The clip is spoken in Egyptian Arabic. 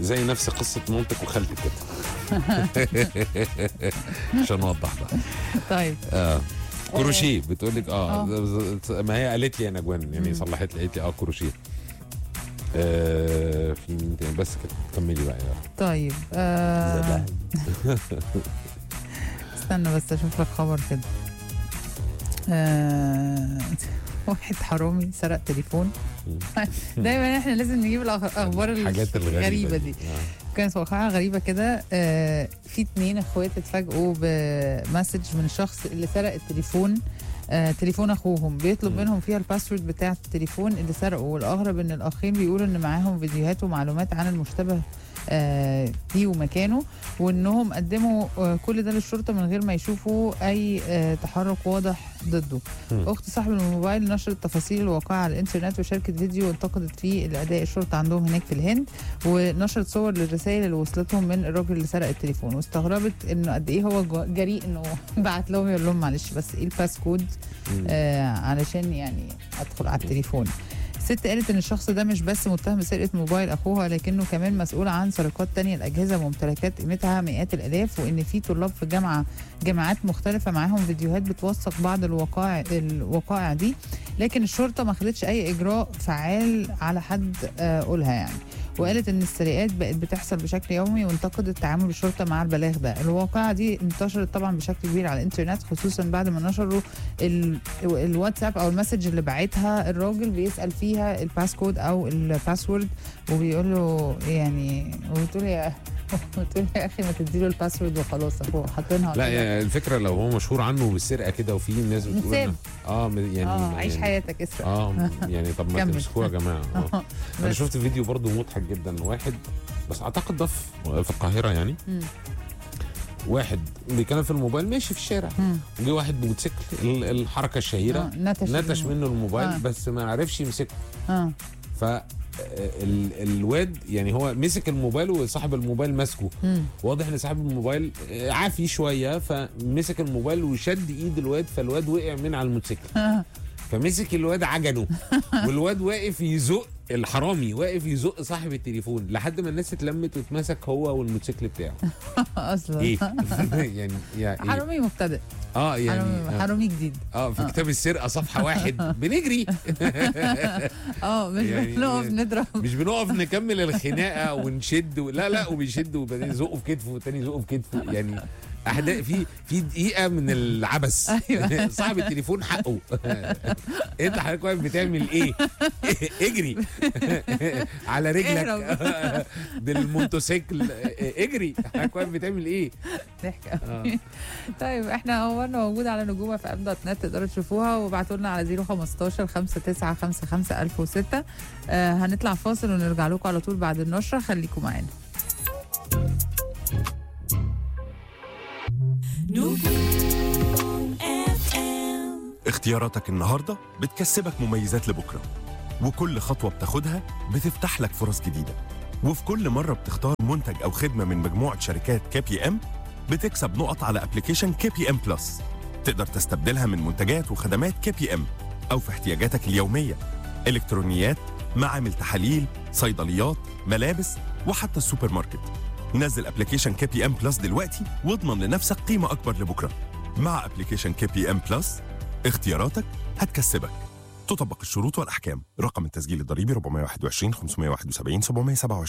زي نفس قصه مامتك وخالتك كده عشان نوضح بقى طيب اه كروشيه بتقول لك اه آه. ما هي قالت لي يا نجوان يعني مم. صلحت لي قالت لي اه كروشيه آه في مين تاني بس كده كملي بقى يا طيب آه زبائن. استنى بس اشوف لك خبر كده آه واحد حرامي سرق تليفون دايما احنا لازم نجيب الاخبار الحاجات الغريبه الغريبه دي آه. كانت واقعة غريبة كده آه، في اتنين اخوات اتفاجئوا بمسج من الشخص اللي سرق التليفون آه، تليفون اخوهم بيطلب مم. منهم فيها الباسورد بتاع التليفون اللي سرقه والاغرب ان الاخين بيقولوا ان معاهم فيديوهات ومعلومات عن المشتبه آه، فيه ومكانه وانهم قدموا آه، كل ده للشرطه من غير ما يشوفوا اي آه، تحرك واضح ضده مم. اخت صاحب الموبايل نشرت تفاصيل الواقعه على الانترنت وشاركت فيديو انتقدت فيه الاداء الشرطه عندهم هناك في الهند ونشرت صور للرسائل اللي وصلتهم من الراجل اللي سرق التليفون واستغربت انه قد ايه هو جو- جريء انه بعت لهم يقول لهم معلش بس ايه الباس كود مم. آه علشان يعني ادخل على التليفون الست قالت ان الشخص ده مش بس متهم بسرقه موبايل اخوها لكنه كمان مسؤول عن سرقات تانية الاجهزه وممتلكات قيمتها مئات الالاف وان في طلاب في جامعه جامعات مختلفه معاهم فيديوهات بتوثق بعض الوقائع الوقائع دي لكن الشرطه ما خدتش اي اجراء فعال على حد آه قولها يعني وقالت ان السرقات بقت بتحصل بشكل يومي وانتقدت تعامل الشرطه مع البلاغ ده الواقعه دي انتشرت طبعا بشكل كبير على الانترنت خصوصا بعد ما نشروا ال... الواتساب او المسج اللي بعتها الراجل بيسال فيها الباسكود او الباسورد وبيقول له يعني وبتقول يا بتقول يا اخي ما تديله الباسورد وخلاص اهو حاطينها لا كده. يعني الفكره لو هو مشهور عنه بالسرقه كده وفي ناس بتقول متساب. إنه- اه م- يعني اه عيش يعني حياتك اسرع اه يعني طب ما كمل. تمسكوه يا جماعه آه. انا بس. شفت فيديو برضو مضحك جدا واحد بس اعتقد ده في في القاهره يعني مم. واحد بيتكلم في الموبايل ماشي في الشارع مم. وجه واحد بموتوسيكل ال- الحركه الشهيره آه، نتش نتش منه الموبايل آه. بس ما عرفش يمسكه اه ف ال- الواد يعني هو مسك الموبايل وصاحب الموبايل ماسكه مم. واضح ان صاحب الموبايل آه، عافي شويه فمسك الموبايل وشد ايد الواد فالواد وقع من على الموتوسيكل فمسك الواد عجنه والواد واقف يزق الحرامي واقف يزق صاحب التليفون لحد ما الناس اتلمت واتمسك هو والموتوسيكل بتاعه اصلا ايه يعني يعني إيه؟ حرامي مبتدئ اه يعني حرامي آه. حرامي جديد اه في كتاب السرقه صفحه واحد بنجري اه مش يعني- بنقف نضرب مش بنقف نكمل الخناقه ونشد و... لا لا وبيشد وبعدين يزقه في كتفه والتاني يزقه في كتفه يعني احداث في في دقيقه من العبث أيوة. صاحب التليفون حقه انت حضرتك واقف بتعمل ايه اجري على رجلك بالموتوسيكل اجري حضرتك واقف بتعمل ايه ضحك آه. طيب احنا اخبارنا موجوده على نجومه في اب دوت نت تقدروا تشوفوها وابعتوا لنا على 015 5955 1006 آه هنطلع فاصل ونرجع لكم على طول بعد النشره خليكم معانا اختياراتك النهاردة بتكسبك مميزات لبكرة وكل خطوة بتاخدها بتفتح لك فرص جديدة وفي كل مرة بتختار منتج أو خدمة من مجموعة شركات كي بي ام بتكسب نقط على ابلكيشن كي بي ام بلس تقدر تستبدلها من منتجات وخدمات كي بي ام أو في احتياجاتك اليومية إلكترونيات معامل تحاليل صيدليات ملابس وحتى السوبر ماركت نزل ابلكيشن كي بي ام بلس دلوقتي واضمن لنفسك قيمة أكبر لبكرة مع ابلكيشن كي بي ام بلس اختياراتك هتكسبك تطبق الشروط والأحكام رقم التسجيل الضريبي 421 571 727